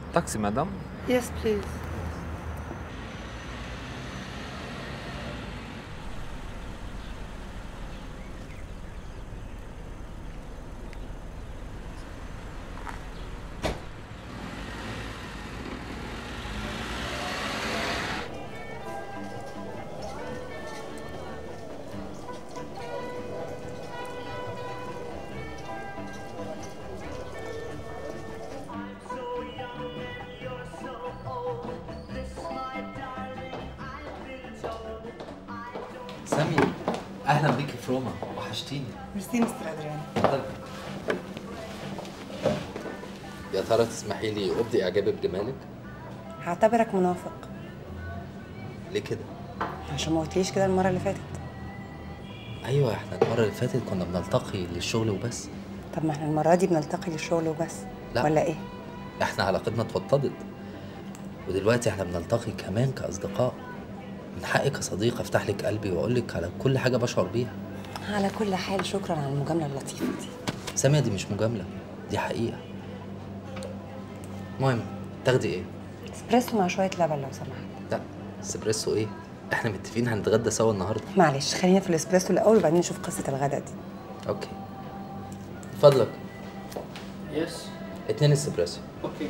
تاكسي مدام Yes, please. سامي اهلا بيكي في روما وحشتيني ميرسي مستر ادريان اتفضلي يا ترى تسمحي لي ابدي اعجابي بجمالك هعتبرك منافق ليه كده عشان ما قلتليش كده المره اللي فاتت ايوه احنا المره اللي فاتت كنا بنلتقي للشغل وبس طب ما احنا المره دي بنلتقي للشغل وبس لا. ولا ايه احنا علاقتنا اتوطدت ودلوقتي احنا بنلتقي كمان كاصدقاء من حقي كصديق افتح لك قلبي واقول لك على كل حاجه بشعر بيها على كل حال شكرا على المجامله اللطيفه دي سامية دي مش مجامله دي حقيقه المهم تاخدي ايه اسبريسو مع شويه لبن لو سمحت لا اسبريسو ايه احنا متفقين هنتغدى سوا النهارده معلش خلينا في الاسبريسو الاول وبعدين نشوف قصه الغدا دي اوكي فضلك يس اتنين اسبريسو اوكي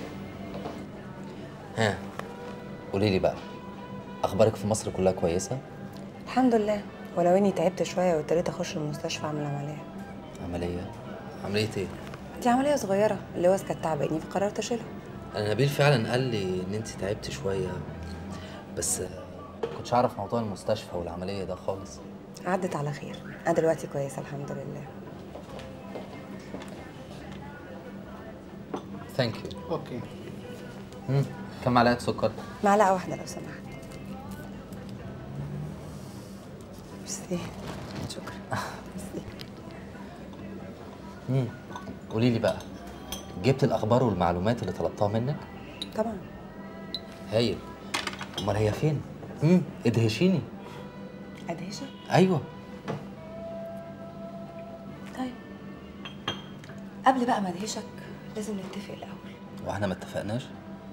ها قولي لي بقى اخبارك في مصر كلها كويسه الحمد لله ولو اني تعبت شويه واضطريت اخش المستشفى اعمل عمليه عمليه عمليه ايه دي عمليه صغيره اللوز كانت تعباني فقررت اشيلها انا نبيل فعلا قال لي ان انت تعبت شويه بس كنتش اعرف موضوع المستشفى والعمليه ده خالص عدت على خير انا دلوقتي كويسه الحمد لله ثانك يو اوكي كم معلقه سكر معلقه واحده لو سمحت ميرسي شكرا ميرسي امم قولي لي بقى جبت الاخبار والمعلومات اللي طلبتها منك طبعا هايل امال هي فين امم ادهشيني ادهشك ايوه طيب قبل بقى ما ادهشك لازم نتفق الاول واحنا ما اتفقناش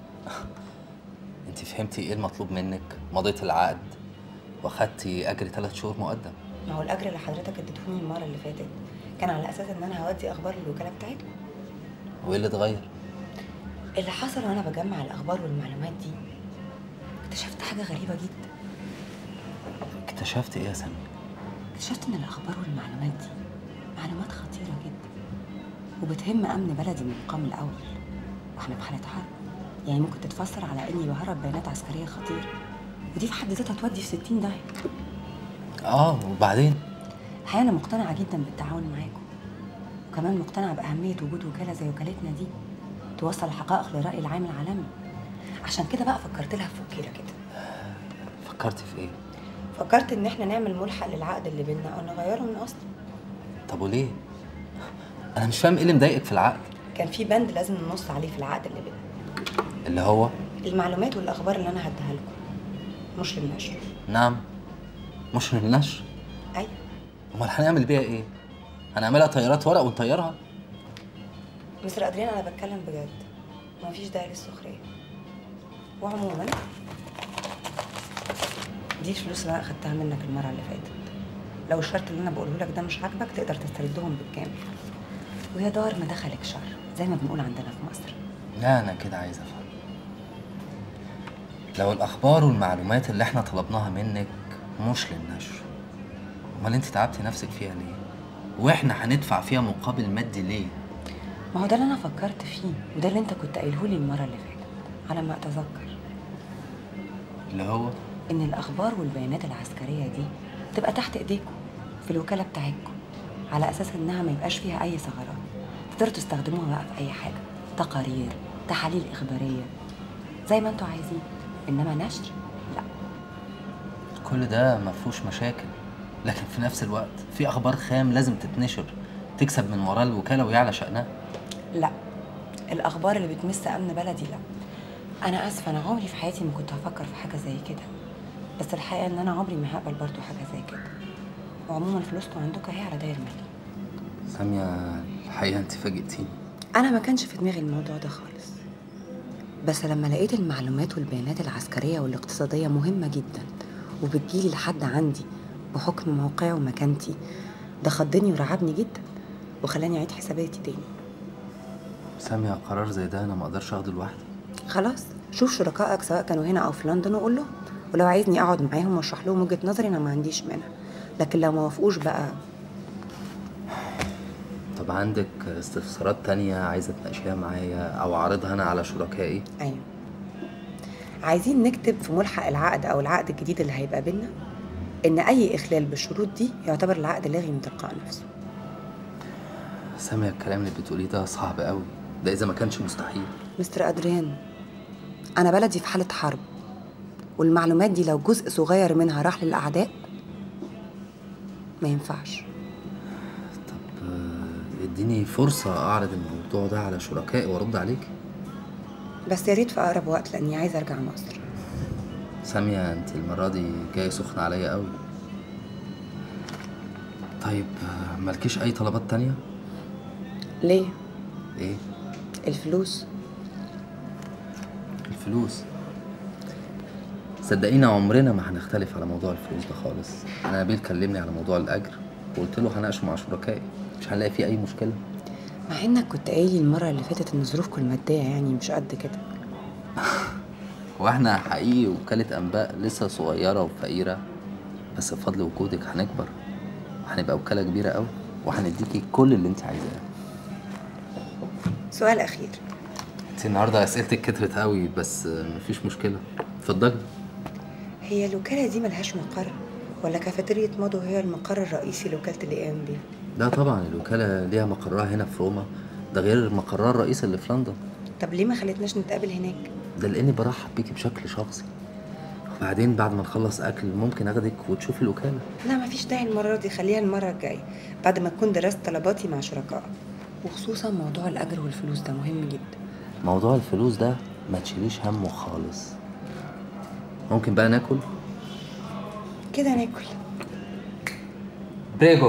انت فهمتي ايه المطلوب منك مضيت العقد واخدتي اجر ثلاث شهور مقدم ما هو الاجر اللي حضرتك اديتهوني المره اللي فاتت كان على اساس ان انا هودي اخبار للوكاله بتاعتكم وايه اللي اتغير اللي حصل وانا بجمع الاخبار والمعلومات دي اكتشفت حاجه غريبه جدا اكتشفت ايه يا سامي اكتشفت ان الاخبار والمعلومات دي معلومات خطيره جدا وبتهم امن بلدي من المقام الاول واحنا في حاله حرب يعني ممكن تتفسر على اني بهرب بيانات عسكريه خطيره ودي في حد ذاتها تودي في 60 داهيه اه وبعدين الحقيقه انا مقتنعه جدا بالتعاون معاكم وكمان مقتنعه باهميه وجود وكاله زي وكالتنا دي توصل الحقائق للراي العام العالمي عشان كده بقى فكرت لها في وكيله كده فكرتي في ايه فكرت ان احنا نعمل ملحق للعقد اللي بينا او نغيره من اصله طب وليه انا مش فاهم ايه اللي مضايقك في العقد كان في بند لازم ننص عليه في العقد اللي بينا اللي هو المعلومات والاخبار اللي انا هديها لكم مش للنشر نعم مش للنشر ايوه امال هنعمل بيها ايه هنعملها طيارات ورق ونطيرها مستر ادريان انا بتكلم بجد مفيش داعي للسخريه وعموما دي الفلوس اللي انا اخدتها منك المره اللي فاتت لو الشرط اللي انا بقوله لك ده مش عاجبك تقدر تستردهم بالكامل ويا دار ما دخلك شر زي ما بنقول عندنا في مصر لا انا كده عايز افهم لو الاخبار والمعلومات اللي احنا طلبناها منك مش للنشر امال انت تعبتي نفسك فيها ليه واحنا هندفع فيها مقابل مادي ليه ما هو ده اللي انا فكرت فيه وده اللي انت كنت قايله لي المره اللي فاتت على ما اتذكر اللي هو ان الاخبار والبيانات العسكريه دي تبقى تحت ايديكم في الوكاله بتاعتكم على اساس انها ما يبقاش فيها اي ثغرات تقدروا تستخدموها بقى في اي حاجه تقارير تحاليل اخباريه زي ما انتوا عايزين انما نشر لا كل ده ما فيهوش مشاكل لكن في نفس الوقت في اخبار خام لازم تتنشر تكسب من وراه الوكاله ويعلى شأنها لا الاخبار اللي بتمس امن بلدي لا انا اسفه انا عمري في حياتي ما كنت هفكر في حاجه زي كده بس الحقيقه ان انا عمري ما هقبل برضو حاجه زي كده وعموما فلوسكم عندكم اهي على داير مالي سامية الحقيقة انت فاجئتيني انا ما كانش في دماغي الموضوع ده خالص بس لما لقيت المعلومات والبيانات العسكرية والاقتصادية مهمة جدا وبتجيلي لحد عندي بحكم موقعي ومكانتي ده خضني ورعبني جدا وخلاني أعيد حساباتي تاني سامية قرار زي ده انا ما اقدرش اخده لوحدي خلاص شوف شركائك سواء كانوا هنا أو في لندن وقول لهم ولو عايزني أقعد معاهم وأشرح لهم وجهة نظري أنا ما عنديش مانع لكن لو ما وافقوش بقى طب عندك استفسارات تانية عايزة تناقشيها معايا او اعرضها انا على شركائي أيوة عايزين نكتب في ملحق العقد أو العقد الجديد اللي هيبقى بينا إن أي إخلال بالشروط دي يعتبر العقد لاغي من تلقاء نفسه سامية الكلام اللي بتقوليه ده صعب قوي ده اذا ما كانش مستحيل مستر أدريان أنا بلدي في حالة حرب والمعلومات دي لو جزء صغير منها راح للأعداء ما ينفعش طب آه، اديني فرصة اعرض الموضوع ده على شركائي وارد عليك بس يا ريت في أقرب وقت لأني عايزة أرجع مصر سامية انت المرة دي جاية سخنة عليا قوي طيب آه، مالكيش اي طلبات تانية ليه؟ ايه الفلوس الفلوس صدقينا عمرنا ما هنختلف على موضوع الفلوس ده خالص انا نبيل كلمني على موضوع الاجر وقلت له هناقشه مع شركائي مش هنلاقي فيه اي مشكله مع إنك كنت قايلي المرة اللي فاتت إن ظروفكم المادية يعني مش قد كده واحنا حقيقي وكالة انباء لسه صغيره وفقيره بس بفضل وجودك هنكبر هنبقى وكاله كبيره قوي وهنديكي كل اللي انت عايزاه سؤال أخير انت النهارده اسئلتك كترت قوي بس آه، مفيش مشكله اتفضلي هي الوكالة دي ملهاش مقر ولا كافيتيريا مادو هي المقر الرئيسي لوكالة الإي إم بي لا طبعا الوكاله ليها مقرها هنا في روما ده غير مقرها الرئيسي اللي في لندن طب ليه ما خلتناش نتقابل هناك؟ ده لاني برحب بيكي بشكل شخصي وبعدين بعد ما نخلص اكل ممكن اخدك وتشوفي الوكاله لا مفيش داعي المرة دي خليها المرة الجاية بعد ما تكون درست طلباتي مع شركائك وخصوصا موضوع الأجر والفلوس ده مهم جدا موضوع الفلوس ده ما تشيليش همه خالص ممكن بقى ناكل كده ناكل بريجو